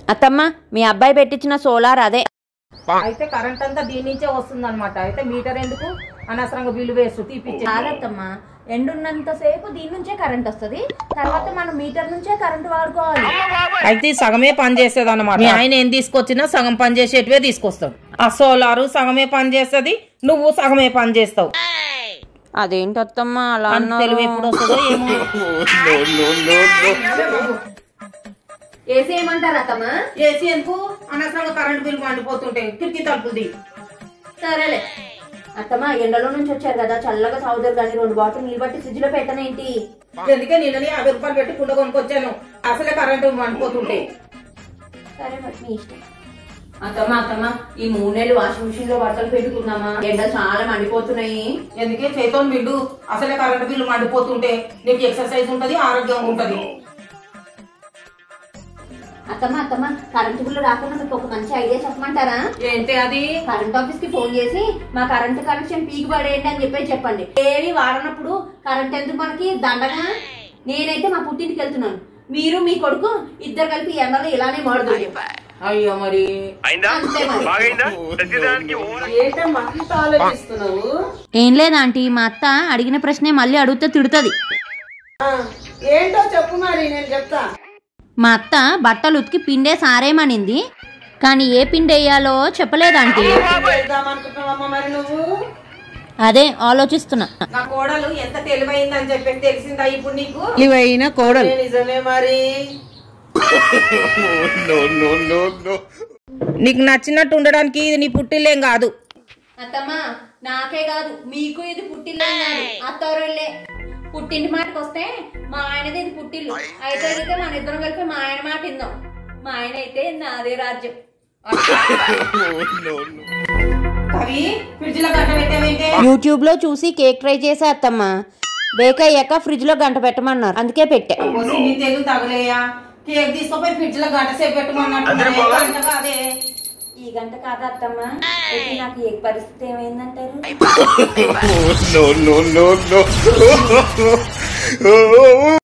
అత్తమ్మ మీ అబ్బాయి పెట్టించిన సోలార్ అదే అయితే కరెంట్ అంతా దీని నుంచే వస్తుంది అనమాట అయితే మీటర్ ఎందుకు అనవసరంగా బిల్లు వేస్తూ తీపిచ్చే కాదత్తమ్మ ఎండున్నంత సేపు దీని నుంచే కరెంట్ వస్తుంది తర్వాత మనం మీటర్ నుంచే కరెంట్ వాడుకోవాలి అయితే ఈ సగమే పని చేసేది అనమాట మీ ఆయన ఏం తీసుకొచ్చినా సగం పని చేసేటివే తీసుకొస్తాడు ఆ సోలారు సగమే పని చేస్తుంది నువ్వు సగమే పని చేస్తావు అదేంటి అత్తమ్మ అలా అంత తెలివి ఎప్పుడు వస్తుందో ఏమో ఏసీ ఏమంటారు అత్తమ్మ ఏసీ ఎందుకు అనవసరంగా కరెంట్ బిల్ మండిపోతుంటే కిటికీ తలుపుది సరేలే అత్తమ్మ ఎండలో నుంచి వచ్చారు కదా చల్లగా తాగుతారు కానీ రెండు బాటిల్ నీళ్ళు బట్టి ఫ్రిడ్జ్ లో పెట్టనేంటి ఎందుకే నిన్ననే యాభై రూపాయలు పెట్టి కుండ కొనుక్కొచ్చాను అసలే కరెంటు మండిపోతుంటే సరే మరి మీ ఇష్టం అత్తమ్మ అత్తమ్మ ఈ మూడు నెలలు వాషింగ్ మిషన్ లో బట్టలు పెట్టుకుందామా ఎండ చాలా మండిపోతున్నాయి ఎందుకే చేతో బిడ్డు అసలే కరెంటు బిల్లు మండిపోతుంటే నీకు ఎక్సర్సైజ్ ఉంటది ఆరోగ్యంగా ఉంటది అత్తమ్మ అత్తమ్మ కరెంటు బిల్లు రాకుండా మీకు ఒక మంచి ఐడియా చెప్పమంటారా ఏంటి అది కరెంట్ ఆఫీస్ కి ఫోన్ చేసి మా కరెంట్ కనెక్షన్ పీకి పడేయండి అని చెప్పేసి చెప్పండి ఏవి వాడనప్పుడు కరెంట్ ఎందుకు మనకి దండగా నేనైతే మా పుట్టింటికి వెళ్తున్నాను మీరు మీ కొడుకు ఇద్దరు కలిపి ఎండలో ఇలానే మాడుతుంది అయ్యో మరి అంతే మరి ఏంటమ్మా అంత ఆలోచిస్తున్నావు ఏం లేదాంటీ మా అత్త అడిగిన ప్రశ్నే మళ్ళీ అడిగితే తిడుతుంది ఏంటో చెప్పు మరి నేను చెప్తా మా అత్త బట్టలు ఉతికి పిండే సారేమనింది కానీ ఏ పిండి వేయాలో చెప్పలేదంటీ వెళ్దామనుకుంటున్నావమ్మా మరి నువ్వు అదే ఆలోచిస్తున్నా నా కోడలు ఎంత తెలివైందని చెప్పేసి తెలిసిందా ఇప్పుడు నీకు ఇవైన కోడలు నిజమే మరి నీకు నచ్చినట్టు ఉండడానికి ఇది నీ పుట్టిల్లేం కాదు అత్తమ్మా నాకే కాదు మీకు ఇది పుట్టిల్లు అత్తవరళ్ళే పుట్టింటి మాటకు వస్తే మా ఆయనది ఇది పుట్టిల్లు అయితే అయితే మన ఇద్దరం కలిపి మా ఆయన మాట విందాం మా ఆయన అయితే నాదే రాజ్యం కవి ఫ్రిడ్జ్ లో గంట పెట్టావేంటే యూట్యూబ్ లో చూసి కేక్ ట్రై చేసే అత్తమ్మ బేక్ అయ్యాక ఫ్రిడ్జ్ లో గంట పెట్టమన్నారు అందుకే పెట్టా ఓసి నీ తెలుగు తగలేయా కేక్ తీసుకుపోయి ఫ్రిడ్జ్ లో గంట సేపు పెట్టమన్నట్టు గంట కాదే ఈ గంట కాదా అత్తమ్మ అయితే నాకు ఏ పరిస్థితి ఏమైందంటారు no, no, no, no.